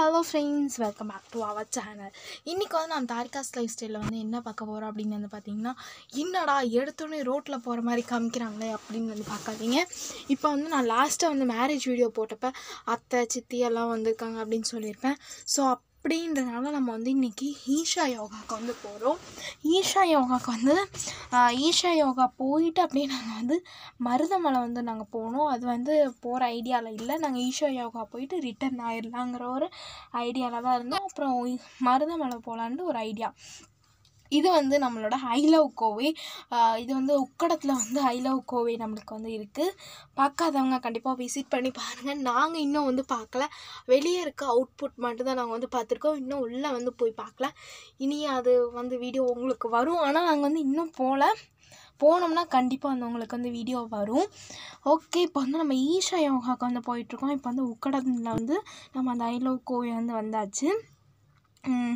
Hello friends welcome back to our channel இன்றைக்கி வந்து நான் தாரிகாஸ் லைஃப் ஸ்டைலில் வந்து என்ன பார்க்க போகிறோம் அப்படின்னு வந்து பார்த்தீங்கன்னா என்னடா எடுத்தோடனே ரோட்டில் போகிற மாதிரி காமிக்கிறாங்களே அப்படின்னு வந்து பார்க்காதீங்க இப்போ வந்து நான் லாஸ்ட்டாக வந்து மேரேஜ் வீடியோ போட்டப்ப அத்தை சித்தி எல்லாம் வந்திருக்காங்க அப்படின்னு சொல்லியிருப்பேன் ஸோ அப்படின்றதுனால நம்ம வந்து இன்றைக்கி ஈஷா யோகாவுக்கு வந்து போகிறோம் ஈஷா யோகாவுக்கு வந்து ஆஹ், ஈஷா யோகா போயிட்டு அப்படியே நாங்கள் வந்து மருதமலை வந்து நாங்கள் போனோம் அது வந்து போகிற ஐடியாவில் இல்லை நாங்கள் ஈஷா யோகா போயிட்டு ரிட்டர்ன் ஆயிடலாங்கிற ஒரு ஐடியாவில் தான் இருந்தோம் அப்புறம் மருதமலை போகலான்ட்டு ஒரு ஐடியா இது வந்து நம்மளோட ஐ லவ் கோவை ஆஹ் இது வந்து உக்கடத்தில் வந்து ஐ லவ் கோவை நம்மளுக்கு வந்து இருக்குது பார்க்காதவங்க கண்டிப்பாக விசிட் பண்ணி பாருங்கள் நாங்கள் இன்னும் வந்து பார்க்கல வெளியே இருக்க அவுட்புட் மட்டும் தான் நாங்கள் வந்து பார்த்துருக்கோம் இன்னும் உள்ளே வந்து போய் பார்க்கல இனி அது வந்து வீடியோ உங்களுக்கு வரும் ஆனால் நாங்கள் வந்து இன்னும் போகல போனோம்னா கண்டிப்பாக வந்து உங்களுக்கு வந்து வீடியோ வரும் ஓகே இப்போ வந்து நம்ம ஈஷா யோகாவுக்கு வந்து போயிட்டுருக்கோம் இப்போ வந்து உக்கடத்தில் வந்து நம்ம அந்த ஐ லவ் கோவை வந்து வந்தாச்சு ம்.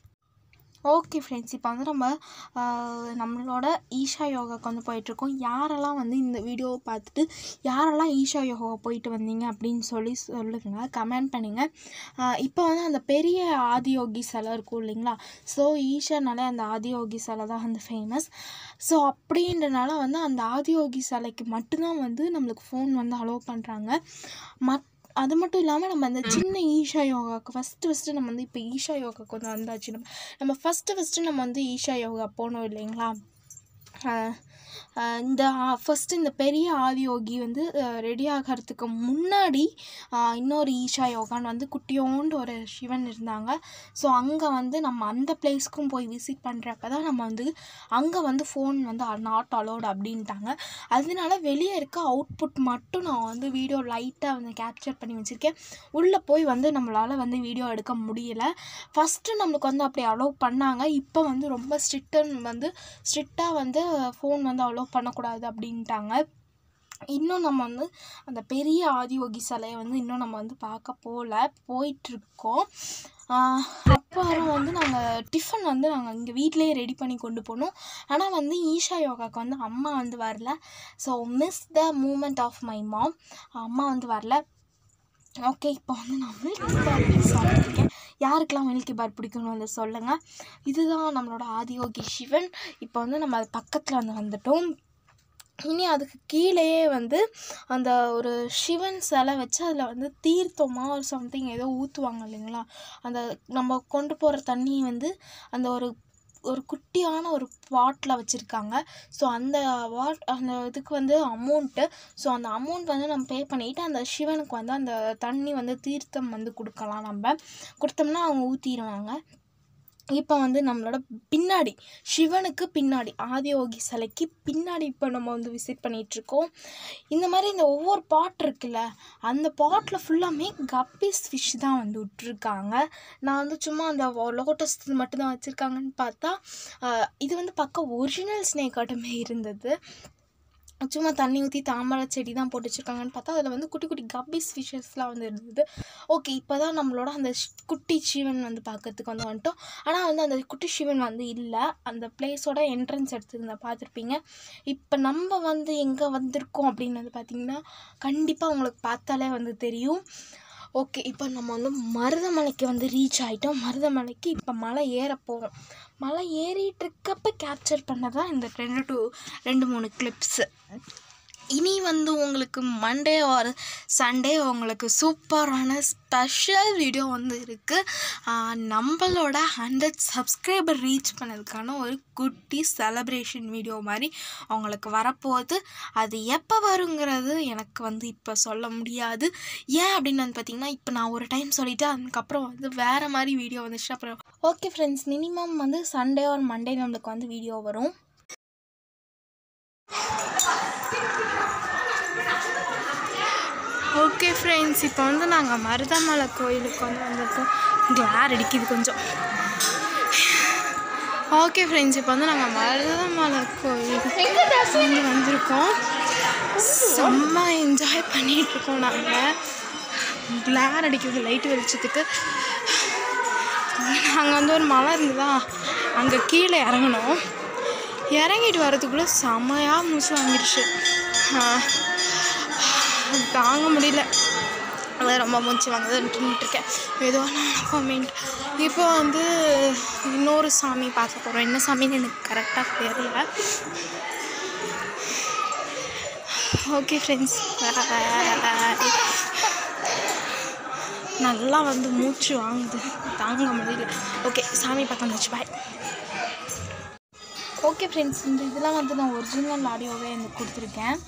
ஓகே ஃப்ரெண்ட்ஸ் இப்போ வந்து நம்ம ஆஹ், நம்மளோட ஈஷா யோகாவுக்கு வந்து போயிட்டுருக்கோம் யாரெல்லாம் வந்து இந்த வீடியோவை பார்த்துட்டு யாரெல்லாம் ஈஷா யோகா போயிட்டு வந்தீங்க அப்படின்னு சொல்லி சொல்லுங்க கமெண்ட் பண்ணுங்கள் இப்போ வந்து அந்த பெரிய ஆதியோகி சிலை இருக்கும் இல்லைங்களா ஸோ ஈஷானாலே அந்த ஆதியோகி சிலை தான் வந்து ஃபேமஸ் ஸோ அப்படின்றனால வந்து அந்த ஆதியோகி சிலைக்கு மட்டும்தான் வந்து நம்மளுக்கு ஃபோன் வந்து அலோவ் பண்ணுறாங்க மத் அது மட்டும் இல்லாமல் நம்ம அந்த சின்ன ஈஷா யோகாவுக்கு ஃபஸ்ட்டு ஃபஸ்ட்டு நம்ம வந்து இப்போ ஈஷா யோகாவுக்கு வந்து வந்தாச்சு நம்ம நம்ம ஃபஸ்ட்டு ஃபஸ்ட்டு நம்ம வந்து ஈஷா யோகா போனோம் இல்லைங்களா ஆஹ் ஆஹ் இந்த ஃபஸ்ட்டு இந்த பெரிய ஆதியோகி வந்து ரெடி ஆகிறதுக்கு முன்னாடி ஆஹ் இன்னொரு ஈஷா யோகான்னு வந்து குட்டியோண்டு ஒரு சிவன் இருந்தாங்க ஸோ அங்கே வந்து நம்ம அந்த பிளேஸ்க்கும் போய் விசிட் பண்ணுறப்ப தான் நம்ம வந்து அங்கே வந்து ஃபோன் வந்து நாட் அலோடு அப்படின்ட்டாங்க அதனால வெளியே இருக்க அவுட்புட் மட்டும் நான் வந்து வீடியோ லைட்டாக வந்து கேப்சர் பண்ணி வச்சுருக்கேன் உள்ளே போய் வந்து நம்மளால் வந்து வீடியோ எடுக்க முடியல ஃபஸ்ட்டு நம்மளுக்கு வந்து அப்படி அலோவ் பண்ணாங்க இப்போ வந்து ரொம்ப ஸ்ட்ரிக்டன் வந்து ஸ்ட்ரிக்டாக வந்து ஃபோன் வந்து அலோவ் பண்ணக்கூடாது அப்படின்ட்டாங்க இன்னும் நம்ம வந்து அந்த பெரிய ஆதியோகி சிலையை வந்து இன்னும் நம்ம வந்து பார்க்க போகல போயிட்டுருக்கோம் அப்புறம் வந்து நாங்கள் டிஃபன் வந்து நாங்கள் இங்கே வீட்டிலேயே ரெடி பண்ணி கொண்டு போனோம் ஆனால் வந்து ஈஷா யோகாவுக்கு வந்து அம்மா வந்து வரல so miss the moment of my mom அம்மா வந்து வரல ஓகே இப்போ வந்து நான் மில்கி பார் சாப்பிட்ருக்கேன் யாருக்கெல்லாம் மில்கி பார் பிடிக்கும்னு வந்து சொல்லுங்கள் இதுதான் நம்மளோட ஆதியோகி சிவன் இப்போ வந்து நம்ம அது பக்கத்தில் வந்து வந்துட்டோம் இனி அதுக்கு கீழேயே வந்து அந்த ஒரு சிவன் சிலை வச்சு அதில் வந்து தீர்த்தமா ஒரு சம்திங் ஏதோ ஊற்றுவாங்க இல்லைங்களா அந்த நம்ம கொண்டு போகிற தண்ணி வந்து அந்த ஒரு ஒரு குட்டியான ஒரு பாட்டில் வச்சுருக்காங்க ஸோ அந்த வாட் அந்த இதுக்கு வந்து அமௌண்ட்டு ஸோ அந்த அமௌண்ட் வந்து நம்ம பே பண்ணிவிட்டு அந்த சிவனுக்கு வந்து அந்த தண்ணி வந்து தீர்த்தம் வந்து கொடுக்கலாம் நம்ம கொடுத்தோம்னா அவங்க ஊற்றிடுவாங்க இப்போ வந்து நம்மளோட பின்னாடி சிவனுக்கு பின்னாடி ஆதியோகி சிலைக்கு பின்னாடி இப்போ நம்ம வந்து விசிட் பண்ணிகிட்ருக்கோம் இந்த மாதிரி இந்த ஒவ்வொரு பாட் இருக்குல்ல அந்த பாட்டில் ஃபுல்லாமே கப்பீஸ் ஃபிஷ் தான் வந்து விட்ருக்காங்க நான் வந்து சும்மா அந்த லோட்டஸ் மட்டும்தான் வச்சுருக்காங்கன்னு பார்த்தா ஆஹ், இது வந்து பக்கம் ஒரிஜினல் ஸ்னேக் ஆட்டமே இருந்தது சும்மா தண்ணி ஊற்றி தாமரை செடி தான் போட்டு வச்சுருக்காங்கன்னு பார்த்தா அதில் வந்து குட்டி குட்டி கப்பீஸ் ஃபிஷஸ்லாம் வந்து இருந்தது ஓகே இப்போ தான் நம்மளோட அந்த ஷ்- குட்டி சிவன் வந்து பார்க்கறதுக்கு வந்து வந்துட்டோம் ஆனால் வந்து அந்த குட்டி சிவன் வந்து இல்லை அந்த பிளேஸோட என்ட்ரன்ஸ் எடுத்துருந்தா பார்த்துருப்பீங்க இப்போ நம்ம வந்து எங்கே வந்திருக்கோம் அப்படின்னு வந்து பார்த்திங்கன்னா கண்டிப்பாக உங்களுக்கு பார்த்தாலே வந்து தெரியும் ஓகே இப்போ நம்ம வந்து மருதமலைக்கு வந்து ரீச் ஆகிட்டோம் மருதமலைக்கு இப்போ மலை ஏற போகிறோம் மலை ஏறிட்டு இருக்கப்ப கேப்சர் பண்ணதான் இந்த ரெண்டு டூ ரெண்டு மூணு கிளிப்ஸு இனி வந்து உங்களுக்கு மண்டே ஆர் சண்டே உங்களுக்கு சூப்பரான ஸ்பெஷல் வீடியோ வந்து இருக்குது நம்மளோட ஹண்ட்ரட் சப்ஸ்கிரைபர் ரீச் பண்ணதுக்கான ஒரு குட்டி செலப்ரேஷன் வீடியோ மாதிரி அவங்களுக்கு வரப்போகுது அது எப்போ வருங்கிறது எனக்கு வந்து இப்போ சொல்ல முடியாது ஏன் அப்படின்னு வந்து பார்த்தீங்கன்னா இப்போ நான் ஒரு டைம் சொல்லிவிட்டு அதுக்கப்புறம் வந்து வேறு மாதிரி வீடியோ வந்துச்சு அப்புறம் ஓகே ஃப்ரெண்ட்ஸ் மினிமம் வந்து சண்டே ஆர் மண்டே நம்மளுக்கு வந்து வீடியோ வரும் ஓகே ஃப்ரெண்ட்ஸ் இப்போ வந்து நாங்கள் மருதமலை கோயிலுக்கு வந்து வந்திருக்கோம் கிளார் அடிக்குது கொஞ்சம் ஓகே ஃப்ரெண்ட்ஸ் இப்போ வந்து நாங்கள் மருதமலை கோயிலுக்கு வந்து வந்திருக்கோம் செம்ம என்ஜாய் பண்ணிகிட்ருக்கோம் நாங்கள் கிளார் அடிக்குது லைட் வெளிச்சத்துக்கு நாங்கள் வந்து ஒரு மலை இருந்ததா அங்கே கீழே இறங்கணும் இறங்கிட்டு வரதுக்குள்ளே செமையாக மூச்சு வாங்கிடுச்சு ஆஹ், அது தாங்க முடியல அதான் ரொம்ப மூச்சு வாங்குதுன்ட்டு இருக்கேன் ஏதோ நான் கமெண்ட் இப்போ வந்து இன்னொரு சாமி பார்க்க போகிறோம் என்ன சாமின்னு எனக்கு கரெக்டாக தெரியல ஓகே ஃப்ரெண்ட்ஸ் நல்லா வந்து மூச்சு வாங்குது தாங்க முடியல ஓகே சாமி பார்க்க வந்துச்சு பாய் ஓகே ஃப்ரெண்ட்ஸ் இந்த இதெல்லாம் வந்து நான் ஒரிஜினல் ஆடியோவே எனக்கு கொடுத்துருக்கேன்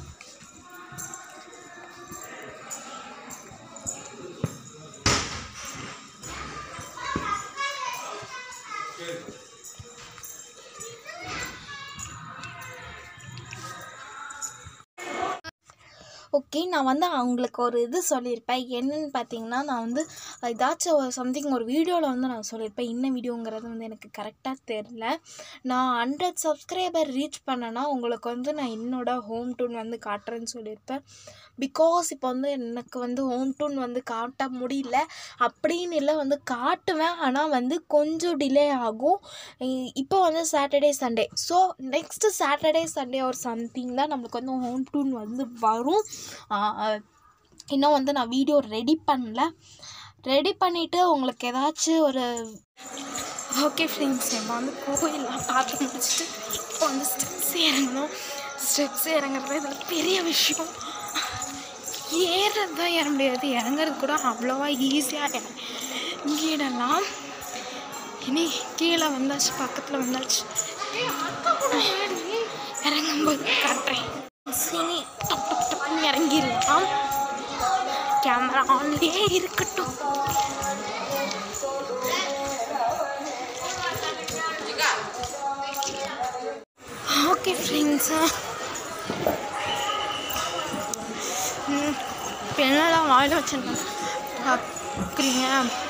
ஓகே நான் வந்து அவங்களுக்கு ஒரு இது சொல்லியிருப்பேன் என்னன்னு பார்த்தீங்கன்னா நான் வந்து ஏதாச்சும் ஒரு சம்திங் ஒரு வீடியோவில் வந்து நான் சொல்லியிருப்பேன் என்ன வீடியோங்கிறது வந்து எனக்கு கரெக்டாக தெரில நான் ஹண்ட்ரட் சப்ஸ்கிரைபர் ரீச் பண்ணேன்னா உங்களுக்கு வந்து நான் என்னோட ஹோம் டூன் வந்து காட்டுறேன்னு சொல்லியிருப்பேன் பிகாஸ் இப்போ வந்து எனக்கு வந்து ஹோம் டூன் வந்து காட்ட முடியல அப்படின்னு இல்லை வந்து காட்டுவேன் ஆனால் வந்து கொஞ்சம் டிலே ஆகும் இ- இப்போ வந்து Saturday Sunday so next Saturday Sunday ஒரு சம்திங் தான் நம்மளுக்கு வந்து ஹோம் டூன் வந்து வரும் ஆஹ் இன்னும் வந்து நான் வீடியோ ரெடி பண்ணல ரெடி பண்ணிவிட்டு உங்களுக்கு ஏதாச்சும் ஒரு ஓகே ஃப்ரெண்ட்ஸ் நம்ம வந்து கோயிலெலாம் பார்த்து முடிச்சுட்டு இப்போ வந்து ஸ்டெப்ஸ் இறங்கணும் ஸ்டெப்ஸ் இறங்குறது இதில் பெரிய விஷயம் ஏறுறது தான் ஏற முடியாது இறங்குறது கூட அவ்வளோவா ஈஸியாக இங்கேடலாம் இனி கீழே வந்தாச்சு பக்கத்தில் வந்தாச்சு இறங்கும்போது காட்டுறேன் சரி டப் டப் டப்னு இறங்கிடலாம் கேமரா ஆன்லேயே இருக்கட்டும் ஓகே ஃப்ரெண்ட்ஸு இப்போ என்னெல்லாம் வாயில் வச்சுருக்கேன் பார்க்குறீங்க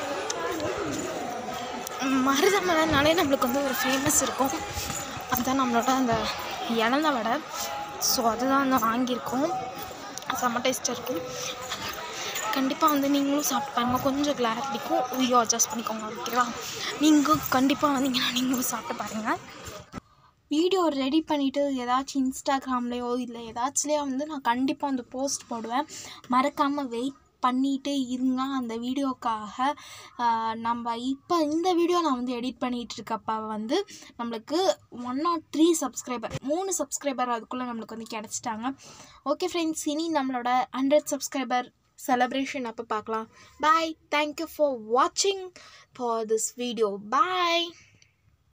மருதமலைனாலே நம்மளுக்கு வந்து ஒரு ஃபேமஸ் இருக்கும் அதுதான் நம்மளோட அந்த இழந்த வடை ஸோ அதுதான் வந்து வாங்கியிருக்கோம் செம்ம டேஸ்ட்டாக இருக்கும் கண்டிப்பாக வந்து நீங்களும் சாப்பிட்டு பாருங்க கொஞ்சம் கிளார் பிடிக்கும் வீடியோ அட்ஜஸ்ட் பண்ணிக்கோங்க ஓகேவா நீங்கள் கண்டிப்பாக வந்தீங்கன்னா நீங்களும் சாப்பிட்டு பாருங்கள் வீடியோ ரெடி பண்ணிவிட்டு ஏதாச்சும் இன்ஸ்டாகிராம்லேயோ இல்லை ஏதாச்சுலேயோ வந்து நான் கண்டிப்பாக வந்து போஸ்ட் போடுவேன் மறக்காமல் வெயிட் பண்ணிகிட்டே இருங்க அந்த வீடியோக்காக ஆஹ் நம்ம இப்போ இந்த வீடியோ நான் வந்து எடிட் பண்ணிகிட்டு இருக்கப்ப வந்து நம்மளுக்கு ஒன் நாட் த்ரீ சப்ஸ்கிரைபர் மூணு சப்ஸ்கிரைபர் அதுக்குள்ளே நம்மளுக்கு வந்து கிடச்சிட்டாங்க ஓகே ஃப்ரெண்ட்ஸ் இனி நம்மளோட ஹண்ட்ரட் சப்ஸ்கிரைபர் செலப்ரேஷன் அப்போ பார்க்கலாம் பாய் தேங்க்யூ ஃபார் வாட்சிங் ஃபார் திஸ் வீடியோ பாய்